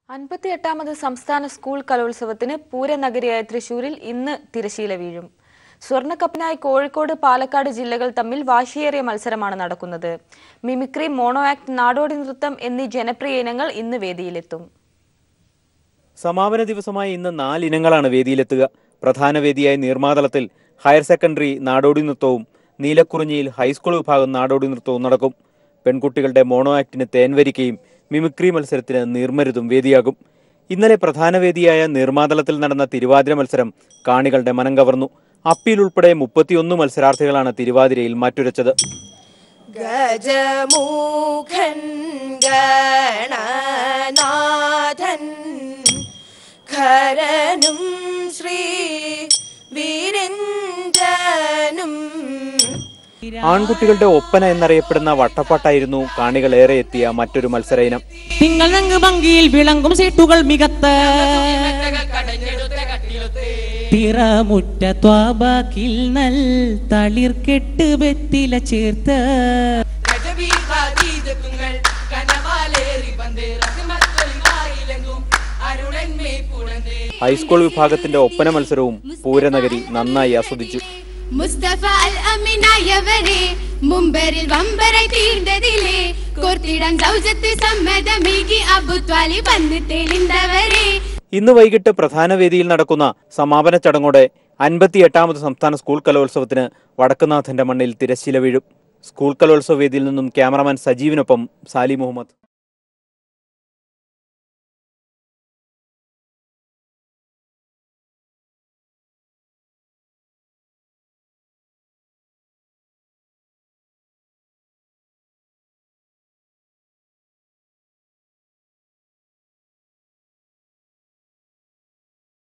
അൻപത്തിയെട്ടാമത് സംസ്ഥാന സ്കൂൾ കലോത്സവത്തിന് പൂരനഗരിയായ തൃശൂരിൽ ഇന്ന് തിരശീല വീഴും സ്വർണ്ണക്കപ്പിനായി കോഴിക്കോട് പാലക്കാട് ജില്ലകൾ തമ്മിൽ വാശിയേറിയ മത്സരമാണ് നടക്കുന്നത് മിമിക്രി മോണോ ആക്ട് നാടോടി നൃത്തം എന്നീ ജനപ്രിയ ഇനങ്ങൾ ഇന്ന് വേദിയിലെത്തും സമാപന ദിവസമായ ഇന്ന് നാലിനങ്ങളാണ് വേദിയിലെത്തുക പ്രധാന വേദിയായ നീർമാതളത്തിൽ ഹയർ സെക്കൻഡറി നാടോടി നൃത്തവും നീലക്കുറിഞ്ഞിയിൽ ഹൈസ്കൂൾ വിഭാഗം നാടോടി നൃത്തവും നടക്കും പെൺകുട്ടികളുടെ മോണോ ആക്ടിന് തേൻവരിക്കയും മിമിക്രി മത്സരത്തിന് നീർമരുതും വേദിയാകും ഇന്നലെ പ്രധാന വേദിയായ നീർമാതളത്തിൽ നടന്ന തിരുവാതിര മത്സരം കാണികളുടെ മനം കവർന്നു അപ്പീൽ ഉൾപ്പെടെ മുപ്പത്തിയൊന്ന് മത്സരാർത്ഥികളാണ് തിരുവാതിരയിൽ മാറ്റുരച്ചത് ഗജമൂഖൻ ഗണനാഥൻ ഖരനും ശ്രീ വീരഞ്ജനും ആൺകുട്ടികളുടെ ഒപ്പന എന്നറിയപ്പെടുന്ന വട്ടപ്പാട്ടായിരുന്നു കാണികളേറെ എത്തിയ മറ്റൊരു മത്സര ഇനം തിങ്കൾ നങ്ങ് ഭംഗിയിൽ വിളങ്ങും സീട്ടുകൾ മികത്ത തിറമുറ്റ ത്വാബാക്കിൽ നൽ തളിർക്കെട്ട് വെത്തില ചേർത്ത് ഗജവീഹാതീതങ്ങൾ കനവാലേറി പന്ത് റഹ്മത്തൊലിവായിലെങ്കും അരുളന്മേ പുണന്തേ ഹൈസ്കൂൾ വിഭാഗത്തിന്റെ ഒപ്പന മത്സരവും പൂരനഗരി നന്നായി ആസ്വദിച്ചു മുസ്തഫ അൽ അമിനായവരെ മുമ്പരിൽ വമ്പരായി തീർന്നതിലെ കോർത്തിടാൻ സൗജത്ത് സമ്മതമേകി അബുത്വാലി വന്ന് തെളിന്തവരെ ഇന്ന് വൈകിട്ട് പ്രധാന വേദിയിൽ നടക്കുന്ന സമാപന ചടങ്ങോടെ അൻപത്തിയെട്ടാമത് സംസ്ഥാന സ്കൂൾ കലോത്സവത്തിന് വടക്കുനാഥന്റെ മണ്ണിൽ തിരശ്ശീല വീഴും സ്കൂൾ കലോത്സവ വേദിയിൽ നിന്നും ക്യാമറമാൻ സജീവിനൊപ്പം സാലി മുഹമ്മദ്